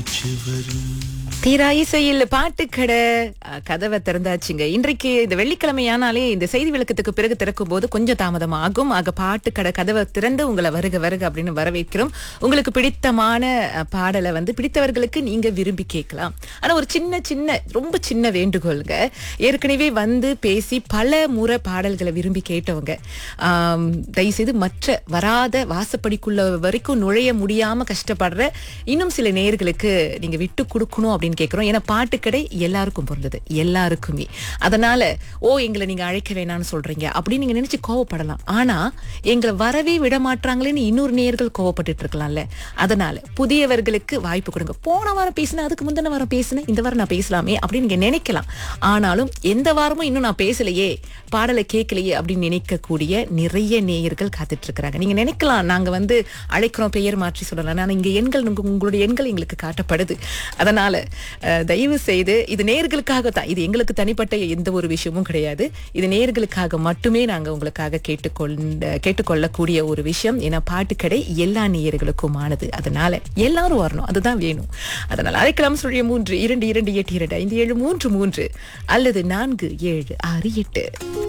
மூச்சு வரும் தீரா இசையில் பாட்டுக்கடை அஹ், கதவை திறந்தாச்சுங்க இன்றைக்கு இந்த வெள்ளிக்கிழமையானாலே இந்த செய்தி விளக்கத்துக்கு பிறகு திறக்கும் போது கொஞ்சம் தாமதம் ஆகும் ஆக பாட்டுக்கடை கதவை திறந்து உங்களை வருக வருக அப்படின்னு வரவேற்கிறோம் உங்களுக்கு பிடித்தமான அஹ், பாடலை வந்து பிடித்தவர்களுக்கு நீங்க விரும்பி கேட்கலாம் ஆனா ஒரு சின்ன சின்ன ரொம்ப சின்ன வேண்டுகோளுங்க ஏற்கனவே வந்து பேசி பல முறை பாடல்களை விரும்பி கேட்டவங்க ஆம், தயவுசெய்து மற்ற வராத வாசப்படிக்குள்ள வரைக்கும் நுழைய முடியாம கஷ்டப்படுற இன்னும் சில நேயர்களுக்கு நீங்க விட்டு கொடுக்கணும் அப்படின்னு கேட்கிறோம் ஏன்னா பாட்டுக்கடை எல்லாருக்கும் பிறந்தது எல்லாருக்குமே அதனால ஓ எங்களை நீங்க அழைக்க வேணாம்னு சொல்றீங்க அப்படின்னு நீங்க நினைச்சு கோவப்படலாம் ஆனா எங்களை வரவே விட மாட்டாங்களேன்னு இன்னொரு நேயர்கள் கோவப்பட்டுட்டு இருக்கலாம்ல அதனால புதியவர்களுக்கு வாய்ப்பு கொடுங்க போன வாரம் பேசினேன் அதுக்கு முந்தின வாரம் பேசினேன் இந்த வாரம் நான் பேசலாமே அப்படின்னு நீங்க நினைக்கலாம் ஆனாலும் எந்த வாரமும் இன்னும் நான் பேசலையே பாடலை கேட்கலையே அப்படின்னு நினைக்கக்கூடிய நிறைய நேயர்கள் காத்துட்டு இருக்கிறாங்க நீங்க நினைக்கலாம் நாங்க வந்து அழைக்கிறோம் பெயர் மாற்றி சொல்லலாம் ஆனா இங்க எண்கள் உங்க- உங்களுடைய எண்கள் எங்களுக்கு காட்டப்படுது அதனால அஹ், தயவு செய்து இது நேயர்களுக்காக தான் இது எங்களுக்கு தனிப்பட்ட எந்த ஒரு விஷயமும் கிடையாது இது நேயர்களுக்காக மட்டுமே நாங்க உங்களுக்காக கேட்டுக்கொண்ட கேட்டுக்கொள்ளக்கூடிய ஒரு விஷயம் ஏன்னா பாட்டுக்கடை எல்லா நேயர்களுக்குமானது அதனால எல்லாரும் வரணும் அதுதான் வேணும் அதனால அழைக்கலாம் சொல்லிய மூன்று இரண்டு இரண்டு எட்டு இரண்டு ஐந்து ஏழு மூன்று மூன்று அல்லது நான்கு ஏழு ஆறு எட்டு